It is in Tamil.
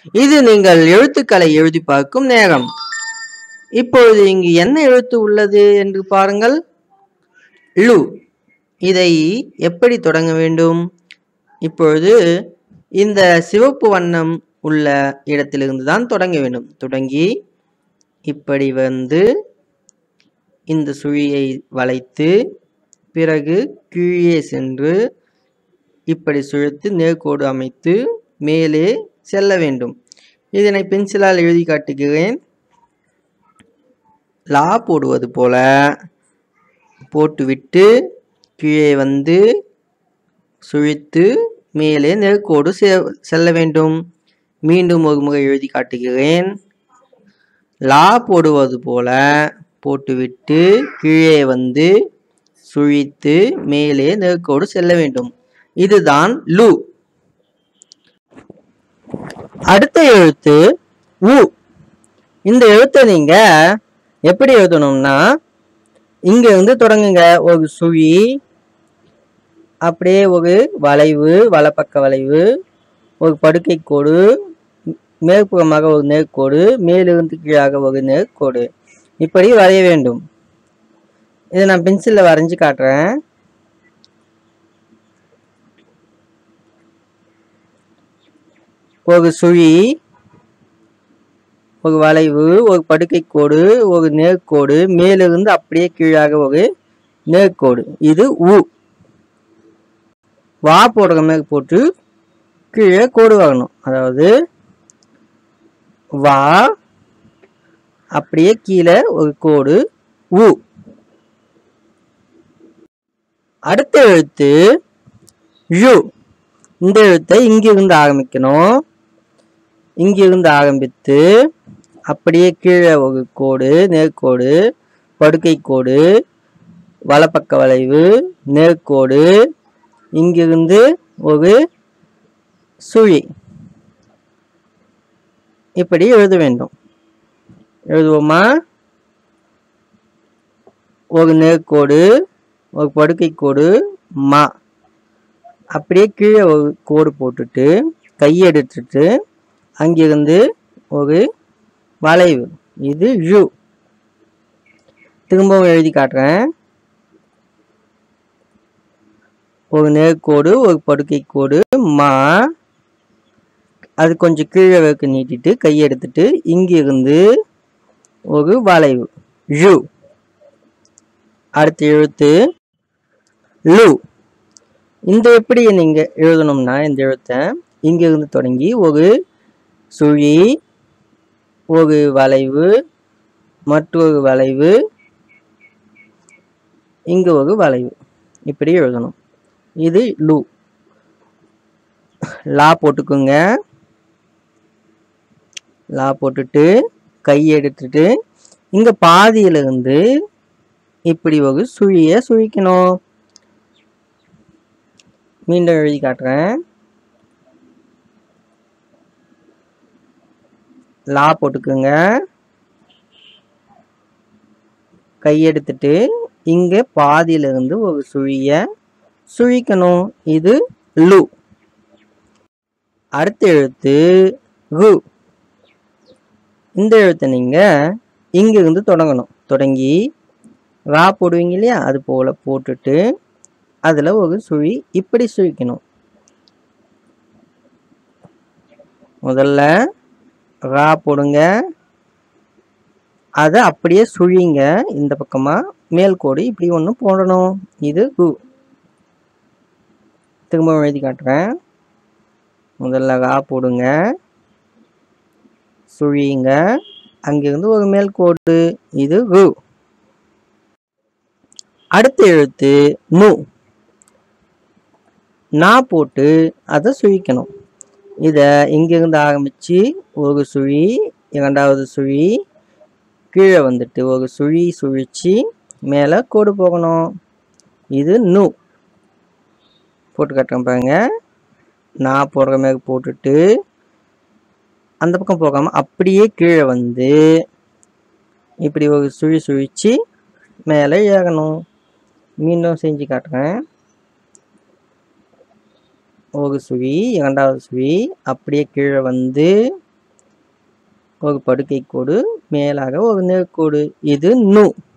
இது நீங்கள் எழுத்துக்களை எழுதி பார்க்கும் நேரம் இப்பொழுது இங்கு என்ன எழுத்து உள்ளது என்று பாருங்கள் லு இதை எப்படி தொடங்க வேண்டும் இப்பொழுது இந்த சிவப்பு வண்ணம் உள்ள இடத்திலிருந்து தான் தொடங்க வேண்டும் தொடங்கி இப்படி வந்து இந்த சுழியை வளைத்து பிறகு கீழே சென்று இப்படி சுழத்து நேர்கோடு அமைத்து மேலே செல்ல வேண்டும் இதனை பென்சிலால் எழுதி காட்டுகிறேன் லா போடுவது போல போட்டுவிட்டு கீழே வந்து சுழித்து மேலே நேர்கோடு செ- செல்ல வேண்டும் மீண்டும் ஒரு முறை எழுதி காட்டுகிறேன் லா போடுவது போல போட்டுவிட்டு கீழே வந்து சுழித்து மேலே நேர்கோடு செல்ல வேண்டும் இதுதான் லு அடுத்த எழுத்து உ இந்த எழுத்தை நீங்க எப்படி எழுதணும்னா இங்க இருந்து தொடங்குங்க ஒரு சுழி அப்படியே ஒரு வளைவு வலப்பக்க வளைவு ஒரு படுக்கை கோடு ம், மேற்புறமாக ஒரு நேர்கோடு மேலிருந்து கீழாக ஒரு நேர்கோடு இப்படி வரைய வேண்டும் இதை நான் பென்சிலில் வரைஞ்சு காட்டுறேன் ஒரு சுழி ஒரு வளைவு ஒரு படுக்கை கோடு ஒரு நேர்கோடு மேலிருந்து அப்படியே கீழாக ஒரு நேர்கோடு இது உ வா போடுற மாதிரி போட்டு கீழே கோடு வரணும் அதாவது வா அப்படியே கீழே ஒரு கோடு உ அடுத்த எழுத்து யு இந்த எழுத்தை இங்கிருந்து ஆரம்பிக்கணும் இங்கிருந்து ஆரம்பித்து அப்படியே கீழே ஒரு கோடு நேர்கோடு படுக்கை கோடு வலப்பக்க வளைவு நேர்கோடு இங்கிருந்து ஒரு சுழி இப்படி எழுத வேண்டும் எழுதுவோமா ஒரு நேர்கோடு ஒரு படுக்கை கோடு மா அப்படியே கீழே ஒரு கோடு போட்டுட்டு கையெடுத்துட்டு அங்கிருந்து ஒரு வளைவு இது யூ திரும்பவும் எழுதி காட்டுறேன் ஒரு நேர்கோடு ஒரு படுக்கை கோடு மா அது கொஞ்சம் கீழே வைக்க நீட்டிட்டு கையெடுத்துட்டு இங்கிருந்து ஒரு வளைவு யூ அடுத்த எழுத்து லு இந்த எப்படி நீங்க எழுதணும்னா இந்த எழுத்தை இங்கிருந்து தொடங்கி ஒரு சுழி ஒரு வளைவு மற்றொரு வளைவு இங்க ஒரு வளைவு இப்படி எழுதணும் இது லு லா போட்டுக்குங்க லா போட்டுட்டு கை எடுத்துட்டு இங்க பாதியில இருந்து இப்படி ஒரு சுழிய சுழிக்கணும் மீண்டும் எழுதி காட்டுறேன் லா போட்டுக்குங்க கையெடுத்துட்டு இங்க பாதியில இருந்து ஒரு சுழிய சுழிக்கணும் இது லு அடுத்த எழுத்து ரு இந்த எழுத்தை நீங்க இங்க இருந்து தொடங்கணும் தொடங்கி ரா போடுவீங்க இல்லையா அது போல போட்டுட்டு அதுல ஒரு சுழி இப்படி சுழிக்கணும் முதல்ல ரா போடுங்க அதை அப்படியே சுழிங்க இந்த பக்கமா மேல் கோடு இப்படி ஒன்று போடணும் இது கு திரும்ப எழுதி காட்டுறேன் முதல்ல ரா போடுங்க சுழிங்க அங்கிருந்து ஒரு மேல் கோடு இது கு அடுத்த எழுத்து நு நா போட்டு அதை சுழிக்கணும் இதை இங்கிருந்து ஆரம்பிச்சு ஒரு சுழி இரண்டாவது சுழி கீழே வந்துட்டு ஒரு சுழி சுழிச்சு மேலே கோடு போகணும் இது நு போட்டு கட்டுறேன் பாருங்க நான் போடுற மாதிரி போட்டுட்டு அந்த பக்கம் போகாம அப்படியே கீழே வந்து இப்படி ஒரு சுழி சுழிச்சு மேலே ஏறணும் மீண்டும் செஞ்சு காட்டுறேன் ஒரு சுழி இரண்டாவது சுழி அப்படியே கீழே வந்து ஒரு படுக்கை கோடு மேலாக ஒரு நேர்கோடு இது நு